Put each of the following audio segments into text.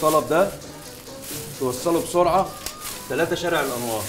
الطلب ده توصله بسرعه ثلاثة شارع الانوار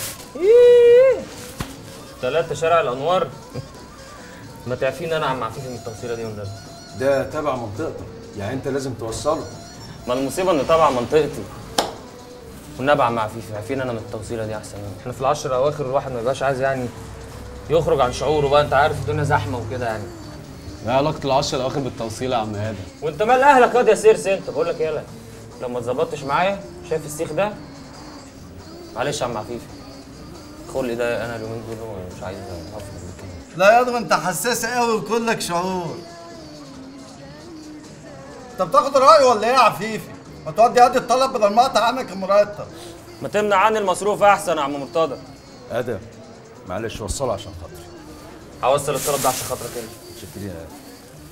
ثلاثة شارع الأنوار ما تعفيني أنا عم عفيفي من التوصيلة دي والنبي ده تبع منطقتك يعني انت لازم توصله ما المصيبة إن طبعا منطقتي والنبي عم عفيفي عارفين أنا من التوصيلة دي أحسن مني إحنا في العشر الأواخر الواحد ما يبقاش عايز يعني يخرج عن شعوره بقى أنت عارف الدنيا زحمة وكده يعني ما علاقة العشر الأواخر بالتوصيل يا عم آدم؟ وأنت مال أهلك ياض يا سيرس أنت بقول لك يالا لو ما اتظبطتش معايا شايف السيخ ده معلش يا عم عفيفي خلقي ده أنا اليومين دول مش عايز أفضل بالكلام لا يا انت حساس قوي وكلك شعور انت بتاخد راي ولا ايه يا عفيفي؟ ما تودي قد الطلب بدل ما اقطع عنك المرتب ما تمنع عني المصروف أحسن يا عم مرتضى ادم معلش وصله عشان خاطري هوصل الطلب ده عشان خاطرك انت شكرا يا ادم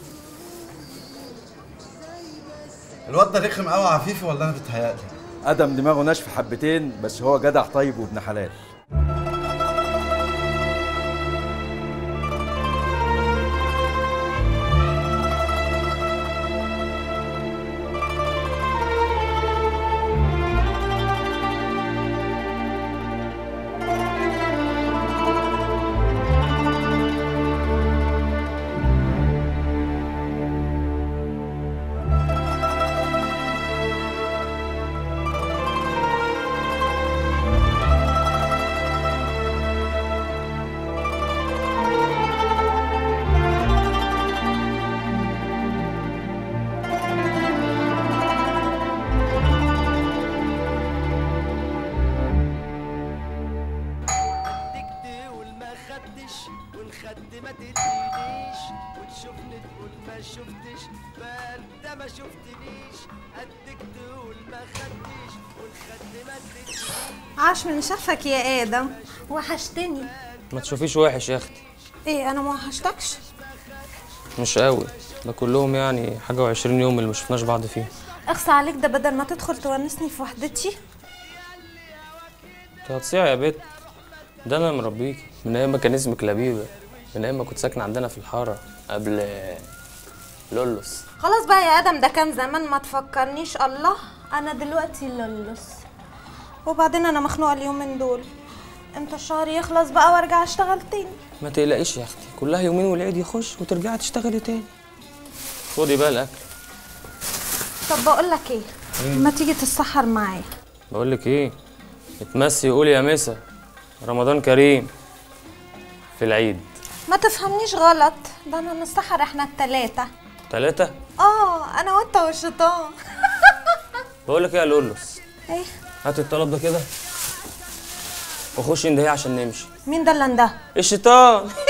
الواد ده رخم قوي يا عفيفي ولا انا بتهيألي؟ ادم دماغه ناشفه حبتين بس هو جدع طيب وابن حلال بدك تقول ما خدتش والخد ما تدينيش وتشوفني تقول ما شفتش فانت ما شفتنيش قدك تقول ما خدتش والخد ما تدينيش عاش من شافك يا ادم وحشتني ما تشوفيش وحش يا اختي ايه انا ما وحشتكش مش قوي ده كلهم يعني حاجه وعشرين يوم اللي ما شفناش بعض فيهم اخصى عليك ده بدل ما تدخل تونسني في وحدتي انت هتصيع يا بت ده انا مربيكي من ايام ما كان اسمك لبيبه من ايام ما كنت ساكنه عندنا في الحاره قبل لولوس خلاص بقى يا ادم ده كان زمان ما تفكرنيش الله انا دلوقتي لولس وبعدين انا مخنوقه اليومين دول امتى الشهر يخلص بقى وارجع اشتغل تاني ما تقلقيش يا اختي كلها يومين والعيد يخش وترجعي تشتغلي تاني خدي بقى الاكل طب بقول لك ايه ما تيجي تتسحر معايا بقول لك ايه اتمسي قولي يا مسا رمضان كريم في العيد ما تفهمنيش غلط ده انا نسحر احنا التلاتة ثلاثة اه انا وانت والشيطان بقول لك ايه يا لولوس ايه هات الطلب ده كده وخش اندهي عشان نمشي مين ده اللي ده الشيطان